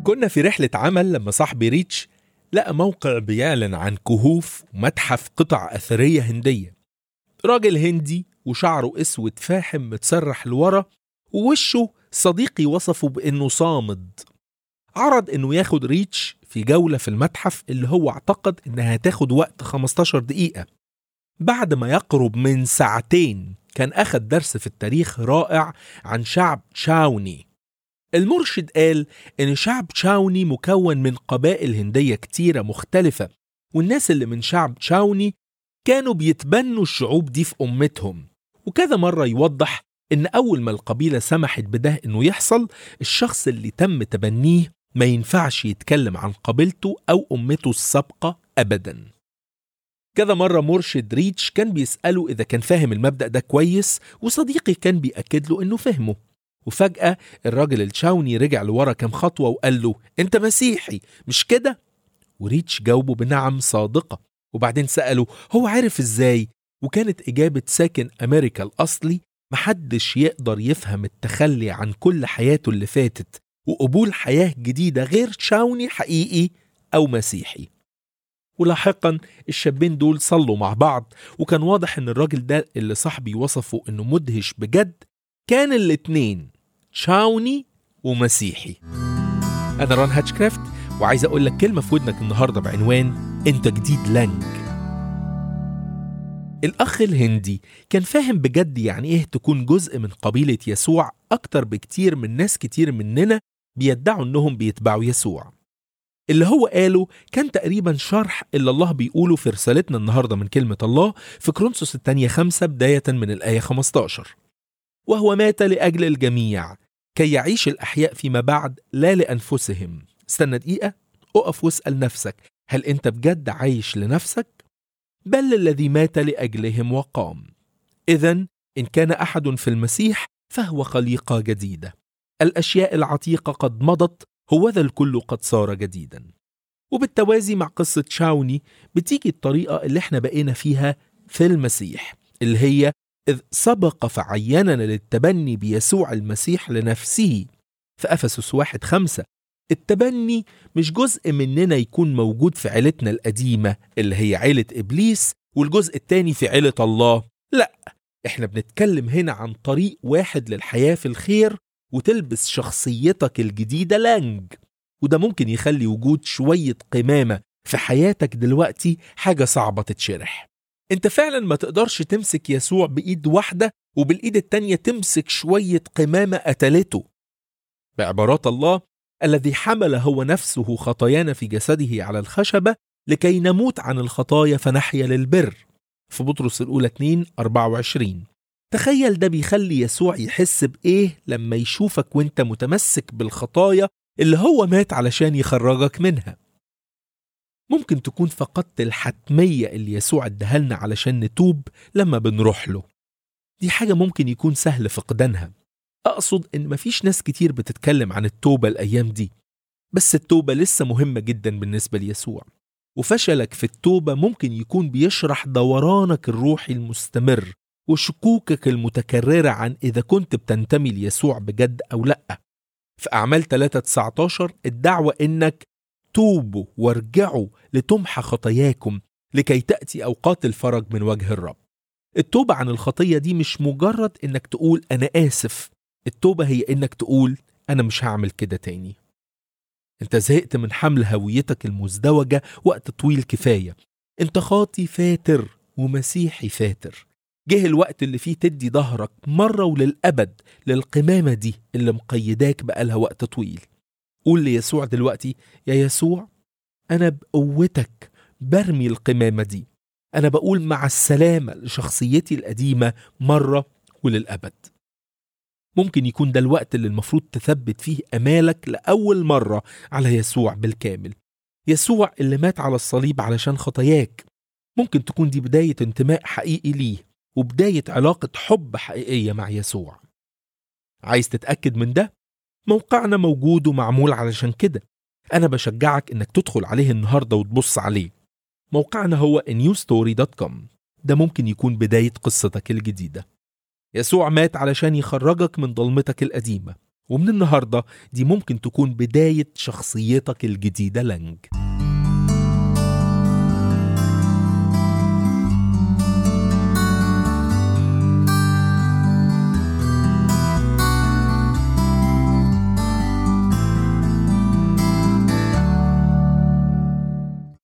كنا في رحلة عمل لما صاحبي ريتش لقى موقع بيعلن عن كهوف ومتحف قطع أثرية هندية راجل هندي وشعره أسود فاحم متسرح لورا ووشه صديقي وصفه بأنه صامد عرض أنه ياخد ريتش في جولة في المتحف اللي هو اعتقد أنها هتاخد وقت 15 دقيقة بعد ما يقرب من ساعتين كان أخد درس في التاريخ رائع عن شعب تشاوني المرشد قال إن شعب تشاوني مكون من قبائل هندية كتيرة مختلفة والناس اللي من شعب تشاوني كانوا بيتبنوا الشعوب دي في أمتهم وكذا مرة يوضح إن أول ما القبيلة سمحت بده إنه يحصل الشخص اللي تم تبنيه ما ينفعش يتكلم عن قبيلته أو أمته السابقة أبدا كذا مرة مرشد ريتش كان بيسأله إذا كان فاهم المبدأ ده كويس وصديقي كان بيأكد له إنه فهمه وفجأة الراجل التشاوني رجع لورا كام خطوة وقال له أنت مسيحي مش كده؟ وريتش جاوبه بنعم صادقة وبعدين سأله هو عارف إزاي؟ وكانت إجابة ساكن أمريكا الأصلي محدش يقدر يفهم التخلي عن كل حياته اللي فاتت وقبول حياة جديدة غير تشاوني حقيقي أو مسيحي ولاحقا الشابين دول صلوا مع بعض وكان واضح ان الراجل ده اللي صاحبي وصفه انه مدهش بجد كان الاتنين تشاوني ومسيحي انا ران هاتشكرافت وعايز اقول لك كلمه في ودنك النهارده بعنوان انت جديد لانج الاخ الهندي كان فاهم بجد يعني ايه تكون جزء من قبيله يسوع اكتر بكتير من ناس كتير مننا بيدعوا انهم بيتبعوا يسوع اللي هو قاله كان تقريبا شرح اللي الله بيقوله في رسالتنا النهارده من كلمه الله في كرونسوس الثانيه خمسة بدايه من الايه 15 وهو مات لاجل الجميع كي يعيش الاحياء فيما بعد لا لانفسهم استنى دقيقه اقف واسال نفسك هل انت بجد عايش لنفسك بل الذي مات لاجلهم وقام اذا ان كان احد في المسيح فهو خليقه جديده الاشياء العتيقه قد مضت هوذا الكل قد صار جديدا وبالتوازي مع قصة شاوني بتيجي الطريقة اللي احنا بقينا فيها في المسيح اللي هي إذ سبق فعيننا للتبني بيسوع المسيح لنفسه في أفسس واحد خمسة التبني مش جزء مننا يكون موجود في عيلتنا القديمة اللي هي عيلة إبليس والجزء التاني في عيلة الله لا احنا بنتكلم هنا عن طريق واحد للحياة في الخير وتلبس شخصيتك الجديدة لانج وده ممكن يخلي وجود شوية قمامة في حياتك دلوقتي حاجة صعبة تتشرح انت فعلا ما تقدرش تمسك يسوع بإيد واحدة وبالإيد التانية تمسك شوية قمامة قتلته بعبارات الله الذي حمل هو نفسه خطايانا في جسده على الخشبة لكي نموت عن الخطايا فنحيا للبر في بطرس الأولى 2 24 تخيل ده بيخلي يسوع يحس بإيه لما يشوفك وانت متمسك بالخطايا اللي هو مات علشان يخرجك منها ممكن تكون فقدت الحتمية اللي يسوع اداها لنا علشان نتوب لما بنروح له دي حاجة ممكن يكون سهل فقدانها أقصد إن مفيش ناس كتير بتتكلم عن التوبة الأيام دي بس التوبة لسه مهمة جدا بالنسبة ليسوع وفشلك في التوبة ممكن يكون بيشرح دورانك الروحي المستمر وشكوكك المتكررة عن إذا كنت بتنتمي ليسوع بجد أو لأ في أعمال 3 19 الدعوة إنك توبوا وارجعوا لتمحى خطاياكم لكي تأتي أوقات الفرج من وجه الرب التوبة عن الخطية دي مش مجرد إنك تقول أنا آسف التوبة هي إنك تقول أنا مش هعمل كده تاني أنت زهقت من حمل هويتك المزدوجة وقت طويل كفاية أنت خاطي فاتر ومسيحي فاتر جه الوقت اللي فيه تدي ظهرك مرة وللأبد للقمامة دي اللي مقيداك بقالها وقت طويل قول ليسوع دلوقتي يا يسوع أنا بقوتك برمي القمامة دي أنا بقول مع السلامة لشخصيتي القديمة مرة وللأبد ممكن يكون ده الوقت اللي المفروض تثبت فيه أمالك لأول مرة على يسوع بالكامل يسوع اللي مات على الصليب علشان خطاياك ممكن تكون دي بداية انتماء حقيقي ليه وبداية علاقة حب حقيقية مع يسوع عايز تتأكد من ده؟ موقعنا موجود ومعمول علشان كده أنا بشجعك إنك تدخل عليه النهاردة وتبص عليه موقعنا هو newstory.com ده ممكن يكون بداية قصتك الجديدة يسوع مات علشان يخرجك من ضلمتك القديمة ومن النهاردة دي ممكن تكون بداية شخصيتك الجديدة لانج